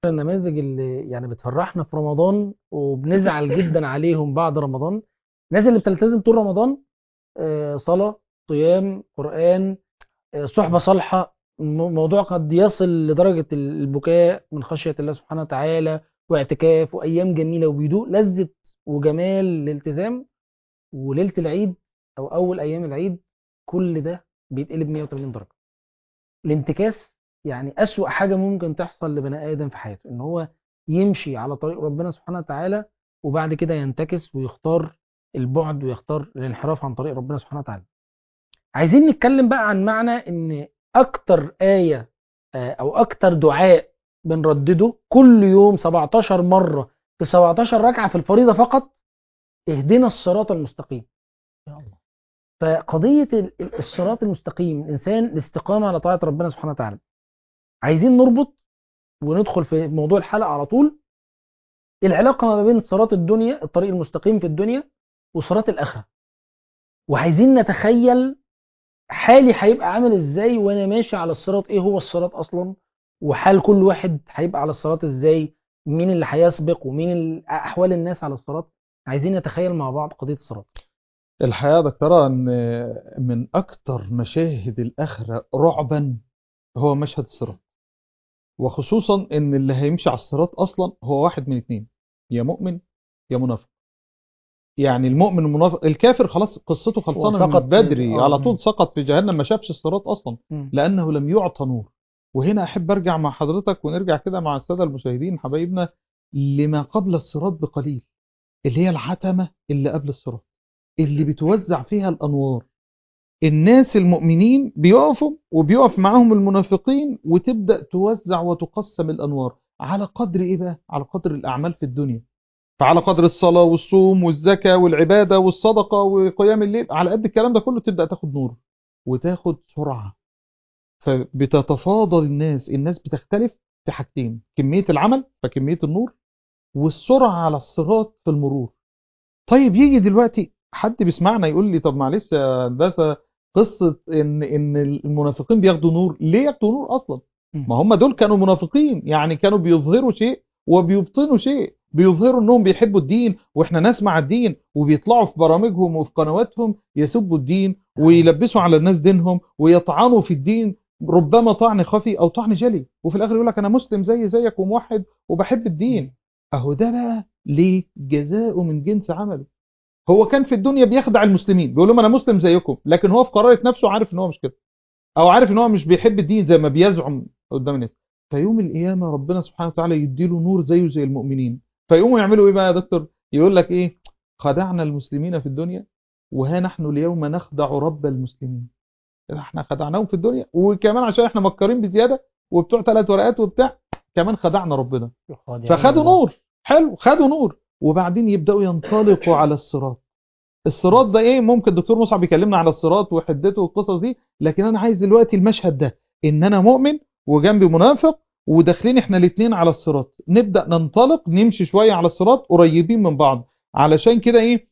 النماذج اللي يعني بتفرحنا في رمضان وبنزعل جدا عليهم بعد رمضان الناس اللي بتلتزم طول رمضان آه، صلاة صيام قرآن آه، صحبة صالحة م- موضوع قد يصل لدرجة البكاء من خشية الله سبحانه وتعالى واعتكاف وأيام جميلة وبيدوق لذة وجمال الالتزام وليلة العيد أو أول أيام العيد كل ده بيتقلب 180 درجة الانتكاس يعني أسوأ حاجة ممكن تحصل لبني آدم في حياته إن هو يمشي على طريق ربنا سبحانه وتعالى وبعد كده ينتكس ويختار البعد ويختار الانحراف عن طريق ربنا سبحانه وتعالى عايزين نتكلم بقى عن معنى ان اكتر آية آه، او اكتر دعاء بنردده كل يوم 17 مرة في 17 ركعة في الفريضة فقط اهدنا الصراط المستقيم يا الله فقضية ال- ال- الصراط المستقيم الإنسان الاستقامة على طاعة ربنا سبحانه وتعالى عايزين نربط وندخل في موضوع الحلقة على طول العلاقة ما بين صراط الدنيا الطريق المستقيم في الدنيا وصراط الآخرة وعايزين نتخيل حالي هيبقى عامل ازاي وانا ماشي على الصراط ايه هو الصراط اصلا وحال كل واحد هيبقى على الصراط ازاي مين اللي هيسبق ومين ال- احوال الناس على الصراط عايزين نتخيل مع بعض قضية الصراط الحقيقة يا دكتورة ان من اكتر مشاهد الاخرة رعبا هو مشهد الصراط وخصوصا ان اللي هيمشي على الصراط اصلا هو واحد من اتنين يا مؤمن يا منافق يعني المؤمن المنافق الكافر خلاص قصته خلصانه سقط من في- بدري آه. على طول سقط في جهنم ما شافش الصراط اصلا مم. لانه لم يعطى نور وهنا احب ارجع مع حضرتك ونرجع كده مع الساده المشاهدين حبايبنا لما قبل الصراط بقليل اللي هي العتمه اللي قبل الصراط اللي بتوزع فيها الانوار الناس المؤمنين بيقفوا وبيقف معاهم المنافقين وتبدا توزع وتقسم الانوار على قدر ايه بقى على قدر الاعمال في الدنيا فعلى قدر الصلاة والصوم والزكاة والعبادة والصدقة وقيام الليل على قد الكلام ده كله تبدأ تاخد نور وتاخد سرعة فبتتفاضل الناس الناس بتختلف في حاجتين كمية العمل فكمية النور والسرعة على الصراط في المرور طيب يجي دلوقتي حد بيسمعنا يقول لي طب معلش يا هندسة قصة ان ان المنافقين بياخدوا نور ليه ياخدوا نور اصلا ما هم دول كانوا منافقين يعني كانوا بيظهروا شيء وبيبطنوا شيء بيظهروا انهم بيحبوا الدين واحنا ناس مع الدين وبيطلعوا في برامجهم وفي قنواتهم يسبوا الدين ويلبسوا على الناس دينهم ويطعنوا في الدين ربما طعن خفي او طعن جلي وفي الاخر يقول لك انا مسلم زي زيك وموحد وبحب الدين اهو ده بقى ليه جزاؤه من جنس عمله هو كان في الدنيا بيخدع المسلمين بيقول لهم انا مسلم زيكم لكن هو في قرارة نفسه عارف ان هو مش كده او عارف ان هو مش بيحب الدين زي ما بيزعم قدام الناس فيوم القيامه ربنا سبحانه وتعالى يديله نور زيه زي المؤمنين فيقوموا يعملوا ايه بقى يا دكتور يقول لك ايه خدعنا المسلمين في الدنيا وها نحن اليوم نخدع رب المسلمين احنا خدعناهم في الدنيا وكمان عشان احنا مكرين بزياده وبتوع ثلاث ورقات وبتاع كمان خدعنا ربنا فخدوا نور حلو خدوا نور وبعدين يبداوا ينطلقوا على الصراط الصراط ده ايه ممكن الدكتور مصعب يكلمنا على الصراط وحدته والقصص دي لكن انا عايز دلوقتي المشهد ده ان انا مؤمن وجنبي منافق وداخلين احنا الاثنين على الصراط نبدا ننطلق نمشي شويه على الصراط قريبين من بعض علشان كده ايه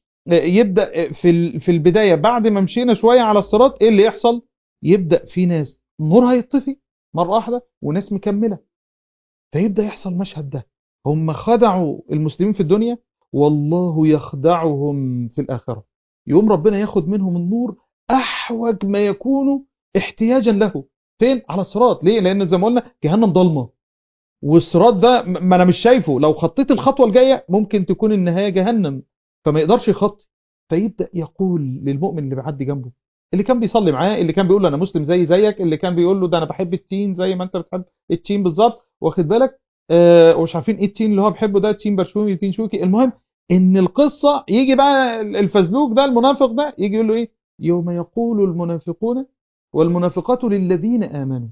يبدا في ال- في البدايه بعد ما مشينا شويه على الصراط ايه اللي يحصل يبدا في ناس نورها يطفي مره واحده وناس مكمله فيبدا يحصل المشهد ده هم خدعوا المسلمين في الدنيا والله يخدعهم في الآخرة يوم ربنا ياخد منهم النور أحوج ما يكونوا احتياجا له فين على الصراط ليه لأن زي ما قلنا جهنم ضلمة والصراط ده م- ما أنا مش شايفه لو خطيت الخطوة الجاية ممكن تكون النهاية جهنم فما يقدرش يخطي فيبدأ يقول للمؤمن اللي بيعدي جنبه اللي كان بيصلي معاه اللي كان بيقول له انا مسلم زي زيك اللي كان بيقول له ده انا بحب التين زي ما انت بتحب التين بالظبط واخد بالك آه ومش عارفين ايه التين اللي هو بيحبه ده تين برشومي تين شوكي المهم ان القصه يجي بقى الفزلوك ده المنافق ده يجي يقول له ايه يوم يقول المنافقون والمنافقات للذين امنوا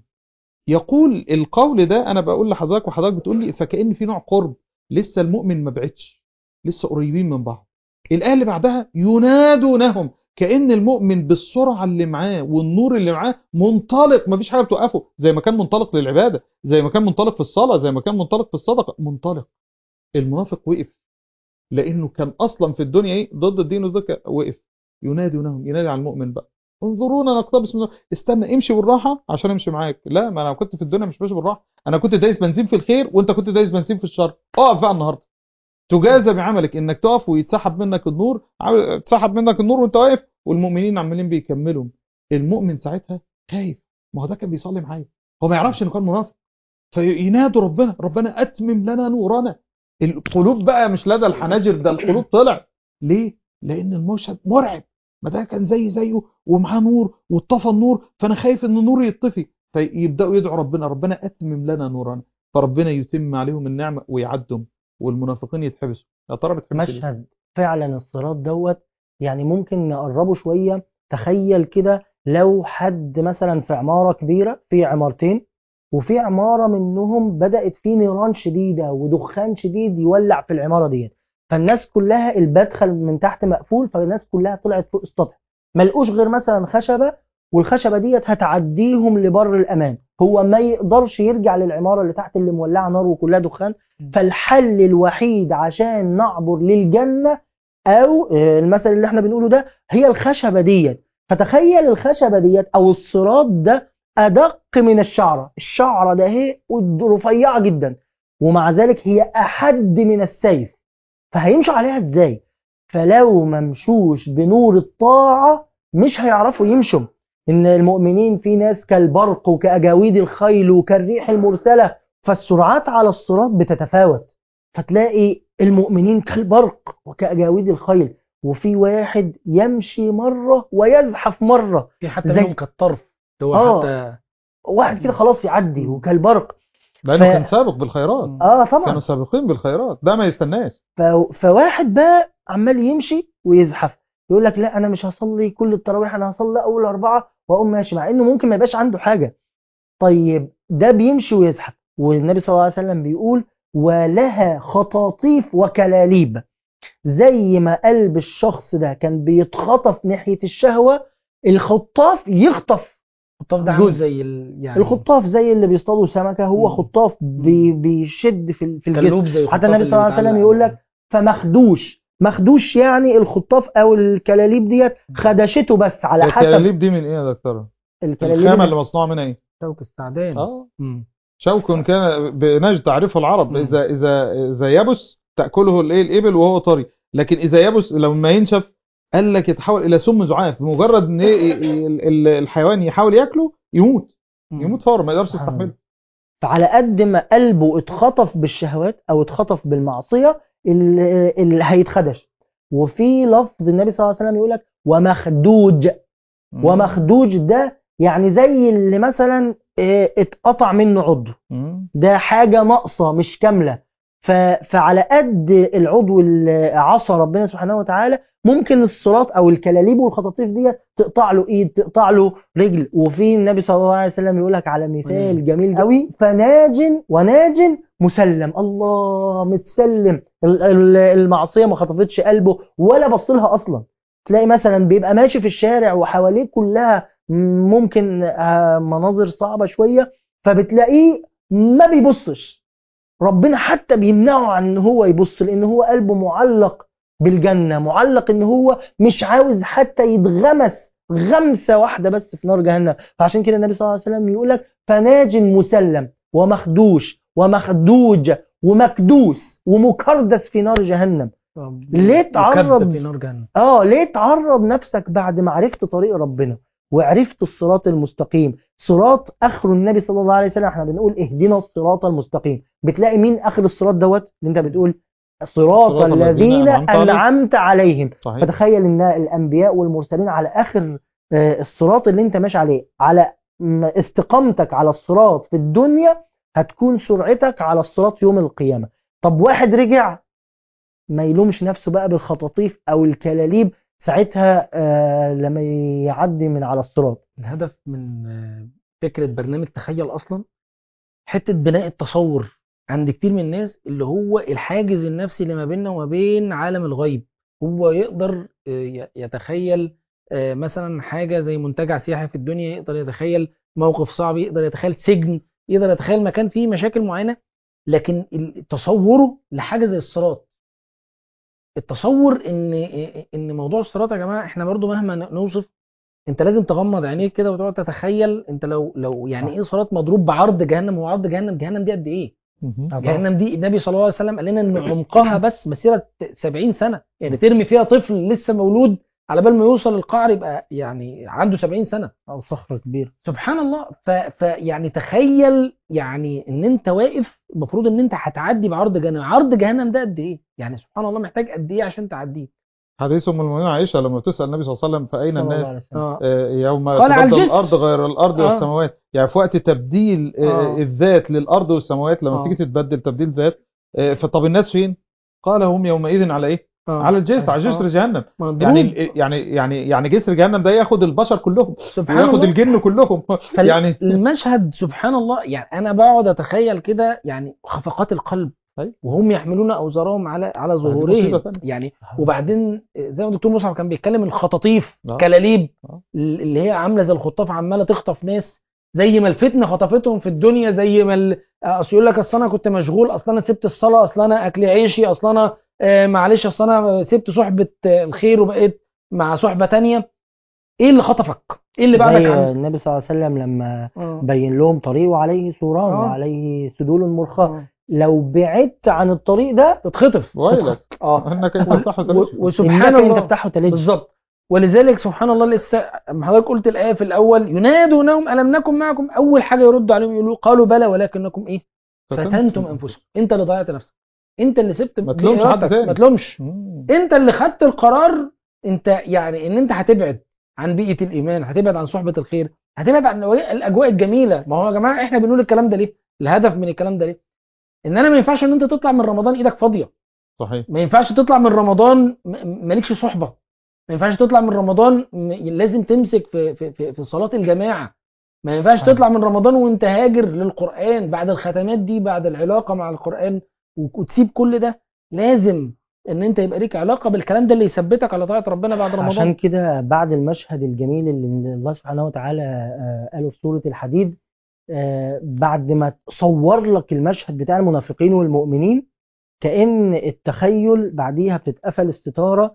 يقول القول ده انا بقول لحضرتك وحضرتك بتقول لي فكأن في نوع قرب لسه المؤمن ما بعدش لسه قريبين من بعض الآية اللي بعدها ينادونهم كأن المؤمن بالسرعة اللي معاه والنور اللي معاه منطلق مفيش حاجة بتوقفه زي ما كان منطلق للعبادة زي ما كان منطلق في الصلاة زي ما كان منطلق في الصدقة منطلق المنافق وقف لأنه كان أصلا في الدنيا إيه ضد الدين وضد وقف ينادونهم ينادي على المؤمن بقى انظرونا نقتبس من استنى امشي بالراحه عشان امشي معاك لا ما انا كنت في الدنيا مش ماشي بالراحه انا كنت دايس بنزين في الخير وانت كنت دايس بنزين في الشر اقف بقى النهارده تجازى بعملك انك تقف ويتسحب منك النور عامل- تسحب منك النور وانت واقف والمؤمنين عمالين بيكملوا المؤمن ساعتها خايف ما هو ده كان بيصلي معايا هو ما يعرفش انه كان منافق فينادوا ربنا ربنا اتمم لنا نورنا القلوب بقى مش لدى الحناجر ده القلوب طلع ليه لان المشهد مرعب ما ده كان زي زيه ومعاه نور واتطفى النور فانا خايف ان النور يطفي فيبداوا يدعوا ربنا ربنا اتمم لنا نورنا فربنا يتم عليهم النعمه ويعدهم والمنافقين يتحبسوا يا ترى بتحبس ليه؟ مشهد فعلا الصراط دوت يعني ممكن نقربه شوية تخيل كده لو حد مثلا في عمارة كبيرة في عمارتين وفي عمارة منهم بدأت في نيران شديدة ودخان شديد يولع في العمارة دي فالناس كلها المدخل من تحت مقفول فالناس كلها طلعت فوق السطح ما لقوش غير مثلا خشبة والخشبة ديت هتعديهم لبر الأمان هو ما يقدرش يرجع للعمارة اللي تحت اللي مولعة نار وكلها دخان فالحل الوحيد عشان نعبر للجنة او آه، المثل اللي احنا بنقوله ده هي الخشبة ديت فتخيل الخشبة ديت او الصراط ده ادق من الشعرة الشعرة ده هي رفيعة جدا ومع ذلك هي احد من السيف فهيمشوا عليها ازاي فلو ما مشوش بنور الطاعة مش هيعرفوا يمشوا ان المؤمنين في ناس كالبرق وكأجاويد الخيل وكالريح المرسلة فالسرعات على الصراط بتتفاوت فتلاقي المؤمنين كالبرق وكأجاويد الخيل وفي واحد يمشي مرة ويزحف مرة في حتى زي- منهم كالطرف اللي هو آه. حتى واحد كده خلاص يعدي وكالبرق لانه ف- كان سابق بالخيرات اه طبعا كانوا سابقين بالخيرات ده ما يستناش ف... فواحد بقى عمال يمشي ويزحف يقول لك لا انا مش هصلي كل التراويح انا هصلي اول اربعه واقوم ماشي مع انه ممكن ما يبقاش عنده حاجه طيب ده بيمشي ويزحف والنبي صلى الله عليه وسلم بيقول ولها خطاطيف وكلاليب زي ما قلب الشخص ده كان بيتخطف ناحيه الشهوه الخطاف يخطف الخطاف ده عامل جزء. زي ال... يعني الخطاف زي اللي بيصطادوا سمكه هو مم. خطاف بي... بيشد في ال- في الجسم كلوب زي حتى الخطاف النبي اللي صلى الله عليه وسلم بيتعلق. يقول لك فمخدوش مخدوش يعني الخطاف او الكلاليب ديت خدشته بس على حسب الكلاليب دي من ايه يا دكتور الكلاليب الخامه اللي- اللي مصنوعه منها ايه شوك السعدان اه مم. شوك كان بنجد تعرفه العرب مم. اذا اذا اذا يبس تاكله الايه الابل وهو طري لكن اذا يبس لما ينشف قال لك يتحول الى سم زعاف بمجرد ان إيه ال- ال- الحيوان يحاول ياكله يموت مم. يموت فورا ما يقدرش سبحان يستحمله فعلى قد ما قلبه اتخطف بالشهوات او اتخطف بالمعصيه اللي, اللي هيتخدش وفي لفظ النبي صلى الله عليه وسلم يقول لك ومخدوج ومخدوج ده يعني زي اللي مثلا اه، اتقطع منه عضو مم. ده حاجة ناقصة مش كاملة ف... فعلى قد العضو اللي عصى ربنا سبحانه وتعالى ممكن الصراط او الكلاليب والخطاطيف دي تقطع له ايد تقطع له رجل وفي النبي صلى الله عليه وسلم يقول لك على مثال مم. جميل قوي فناج وناج مسلم الله متسلم ال- ال- المعصية ما خطفتش قلبه ولا بص لها اصلا تلاقي مثلا بيبقى ماشي في الشارع وحواليه كلها ممكن آه، مناظر صعبة شوية فبتلاقيه ما بيبصش ربنا حتى بيمنعه عن ان هو يبص لان هو قلبه معلق بالجنة معلق ان هو مش عاوز حتى يتغمس غمسة واحدة بس في نار جهنم فعشان كده النبي صلى الله عليه وسلم يقول لك فناج مسلم ومخدوش ومخدوج ومكدوس ومكردس في نار جهنم طب ليه تعرض- مكبب في نار جهنم اه ليه تعرض نفسك بعد ما عرفت طريق ربنا وعرفت الصراط المستقيم صراط اخر النبي صلى الله عليه وسلم احنا بنقول اهدنا الصراط المستقيم بتلاقي مين اخر الصراط دوت اللي انت بتقول صراط صراط الذين الذين أنعمت عليهم. انعمت عليهم صحيح فتخيل ان الانبياء والمرسلين على اخر آه، الصراط اللي انت ماشي عليه على م- استقامتك على الصراط في الدنيا هتكون سرعتك على الصراط يوم القيامة طب واحد رجع ما يلومش نفسه بقى بالخطاطيف او الكلاليب ساعتها آه، لما يعدي من على الصراط الهدف من آه، فكرة برنامج تخيل أصلا حتة بناء التصور عند كتير من الناس اللي هو الحاجز النفسي اللي ما بيننا وما بين عالم الغيب هو يقدر آه، ي- يتخيل آه، مثلا حاجة زي منتجع سياحي في الدنيا يقدر يتخيل موقف صعب يقدر يتخيل سجن يقدر يتخيل مكان فيه مشاكل معينة لكن ال- تصوره لحاجة زي الصراط التصور ان ان موضوع الصراط يا جماعة احنا برضو مهما نوصف انت لازم تغمض عينيك كده وتقعد تتخيل انت لو لو يعني ايه صراط مضروب بعرض جهنم وعرض جهنم جهنم دي قد ايه مهم. طبعا. جهنم دي النبي صلى الله عليه وسلم قال لنا ان عمقها بس مسيره 70 سنه يعني ترمي فيها طفل لسه مولود على بال ما يوصل القعر يبقى يعني عنده 70 سنه او صخره كبيره سبحان الله ف... ف يعني تخيل يعني ان انت واقف المفروض ان انت هتعدي بعرض جهنم عرض جهنم ده قد ايه يعني سبحان الله محتاج قد ايه عشان تعديه حديث ام المؤمنين عائشه لما بتسال النبي صلى الله عليه وسلم فاين صلى الله الناس عليه وسلم. اه آه، يوم قال على تبدل الجسر. الارض غير الارض آه. والسماوات يعني في وقت تبديل آه، آه. الذات للارض والسماوات لما آه. تيجي تتبدل تبديل ذات آه، فطب الناس فين قال هم يومئذ على ايه آه. على الجسر على آه. جسر جهنم مضروب. يعني يعني يعني يعني جسر جهنم ده ياخد البشر كلهم سبحان وياخد الله الجن كلهم فال- يعني المشهد سبحان الله يعني انا بقعد اتخيل كده يعني خفقات القلب أيوة. وهم يحملون اوزارهم على على مصيبة ظهورهم تانية. يعني وبعدين زي ما الدكتور مصعب كان بيتكلم الخطاطيف آه. كلاليب آه. اللي هي عامله زي الخطاف عماله تخطف ناس زي ما الفتنه خطفتهم في الدنيا زي ما ال- اصل يقول لك اصل انا كنت مشغول اصل انا سبت الصلاه اصل انا اكل عيشي اصل انا آه، معلش اصل انا سبت صحبه آه، الخير وبقيت مع صحبه تانية ايه اللي خطفك؟ ايه اللي بعدك زي عنه؟ النبي صلى الله عليه وسلم لما آه. بين لهم طريق وعليه سوران آه. وعليه سدول مرخاه آه. لو بعدت عن الطريق ده تتخطف ويلك اه انك انت و- تفتح و- وتمشي. وسبحان انك ان الله تفتحه تلج بالظبط ولذلك سبحان الله لسه اما حضرتك قلت الايه في الاول ينادونهم الم نكن معكم اول حاجه يردوا عليهم يقولوا قالوا بلى ولكنكم ايه فتنتم انفسكم انت اللي ضيعت نفسك انت اللي سبت ما تلومش حد بإرادتك. تاني. ما تلومش مم. انت اللي خدت القرار انت يعني ان انت هتبعد عن بيئه الايمان هتبعد عن صحبه الخير هتبعد عن الاجواء الجميله ما هو يا جماعه احنا بنقول الكلام ده ليه الهدف من الكلام ده ليه ان انا ما ينفعش ان انت تطلع من رمضان ايدك فاضيه صحيح ما ينفعش تطلع من رمضان م- مالكش صحبه ما ينفعش تطلع من رمضان م- لازم تمسك في في في, في صلاه الجماعه ما ينفعش صحيح. تطلع من رمضان وانت هاجر للقران بعد الختمات دي بعد العلاقه مع القران و- وتسيب كل ده لازم ان انت يبقى ليك علاقه بالكلام ده اللي يثبتك على طاعه ربنا بعد عشان رمضان كده بعد المشهد الجميل اللي الله سبحانه وتعالى آه، قاله في سورة الحديد آه، بعد ما صور لك المشهد بتاع المنافقين والمؤمنين كأن التخيل بعديها بتتقفل الستارة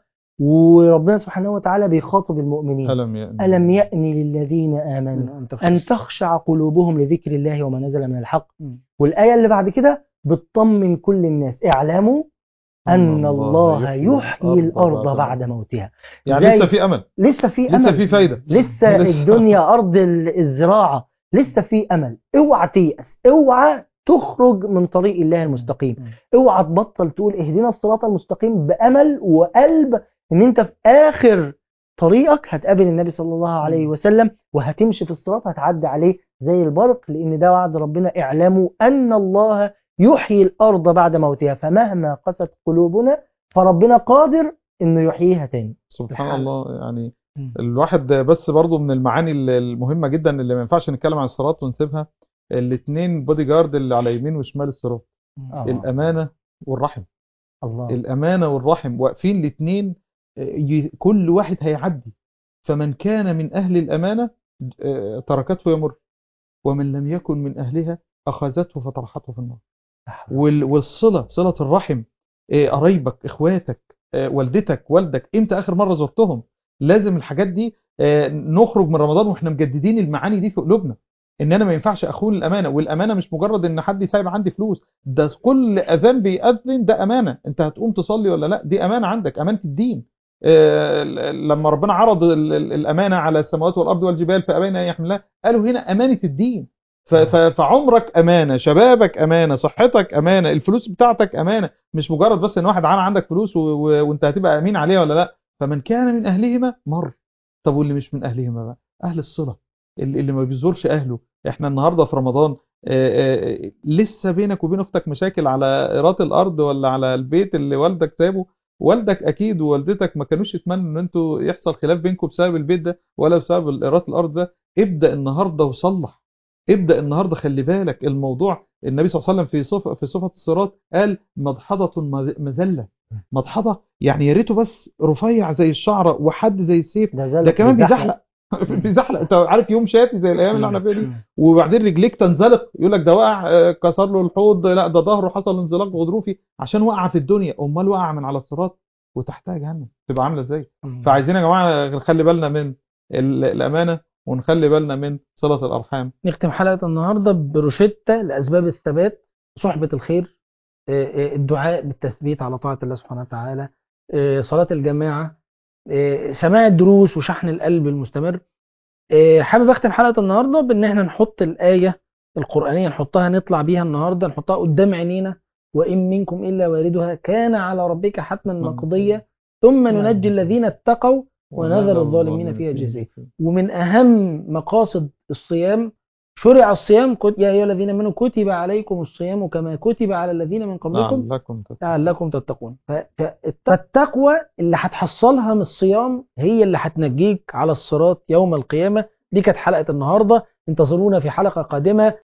وربنا سبحانه وتعالى بيخاطب المؤمنين ألم يأن ألم يأن للذين آمنوا أن تخشى. أن تخشع قلوبهم لذكر الله وما نزل من الحق مم. والآية اللي بعد كده بتطمن كل الناس اعلموا أن الله يحيي الأرض بعد موتها يعني زي- لسه في أمل لسه في أمل لسه في فايدة لسه لسه. الدنيا أرض ال- الزراعة لسه في أمل اوعى تيأس اوعى تخرج من طريق الله المستقيم مم. اوعى تبطل تقول اهدنا الصراط المستقيم بأمل وقلب ان انت في آخر طريقك هتقابل النبي صلى الله عليه وسلم وهتمشي في الصراط هتعدي عليه زي البرق لأن ده وعد ربنا اعلموا أن الله يحيي الأرض بعد موتها فمهما قست قلوبنا فربنا قادر انه يحييها تاني سبحان الحال. الله يعني مم. الواحد بس برضو من المعاني ال- المهمة جدا اللي ما ينفعش نتكلم عن الصراط ونسيبها الاثنين بودي جارد اللي على يمين وشمال الصراط آه. الأمانة والرحم الله الأمانة والرحم واقفين الاثنين كل واحد هيعدي فمن كان من أهل الأمانة آه، تركته يمر ومن لم يكن من أهلها أخذته فطرحته في النار وال- والصلة صلة الرحم آه، قرايبك إخواتك آه، والدتك والدك إمتى آخر مرة زرتهم لازم الحاجات دي آه، نخرج من رمضان وإحنا مجددين المعاني دي في قلوبنا إن أنا ما ينفعش أخون الأمانة والأمانة مش مجرد إن حد يسايب عندي فلوس ده كل أذان بيأذن ده أمانة أنت هتقوم تصلي ولا لا دي أمانة عندك أمانة الدين آه، لما ربنا عرض ال- ال- الأمانة على السماوات والأرض والجبال فأبين أن يحملها قالوا هنا أمانة الدين ف- ف- فعمرك أمانة شبابك أمانة صحتك أمانة الفلوس بتاعتك أمانة مش مجرد بس إن واحد عان عندك فلوس و... و... وأنت هتبقى أمين عليها ولا لا فمن كان من أهلهما مر طب واللي مش من أهلهما بقى أهل الصلة اللي, اللي ما بيزورش أهله إحنا النهاردة في رمضان آه، آه، لسه بينك وبين أختك مشاكل على إيراد الأرض ولا على البيت اللي والدك سابه والدك أكيد ووالدتك ما كانوش يتمنوا إن أنتوا يحصل خلاف بينكم بسبب البيت ده ولا بسبب إيراد الأرض ده ابدأ النهاردة وصلح ابدأ النهاردة خلي بالك الموضوع النبي صلى الله عليه وسلم في صفة في صفة الصراط قال مضحضة مذ- مذلة مضحضة يعني يا ريته بس رفيع زي الشعرة وحد زي السيف ده, زلق ده كمان بيزحلق. بيزحلق بيزحلق انت عارف يوم شاتي زي الايام اللي احنا فيها دي وبعدين رجليك تنزلق يقول لك ده وقع آه، كسر له الحوض لا ده ظهره حصل انزلاق غضروفي عشان وقع في الدنيا امال وقع من على الصراط وتحتها جهنم تبقى عامله ازاي فعايزين يا جماعه نخلي بالنا من ال- الامانه ونخلي بالنا من صله الارحام نختم حلقة النهاردة بروشتة لأسباب الثبات صحبة الخير آه، آه، الدعاء بالتثبيت على طاعة الله سبحانه وتعالى آه، صلاة الجماعة آه، سماع الدروس وشحن القلب المستمر آه، حابب أختم حلقة النهاردة بإن احنا نحط الآية القرآنية نحطها نطلع بيها النهاردة نحطها قدام عينينا وإن منكم إلا واردها كان على ربك حتما مقضية ثم ننجي الذين اتقوا ونذر الظالمين فيها جزية ومن أهم مقاصد الصيام شرع الصيام كت- يا أيها الذين آمنوا كتب عليكم الصيام كما كتب على الذين من قبلكم لعلكم تتقون. لعلكم تتقون ف- فالتقوى اللي هتحصلها من الصيام هي اللي هتنجيك على الصراط يوم القيامة دي كانت حلقة النهاردة انتظرونا في حلقة قادمة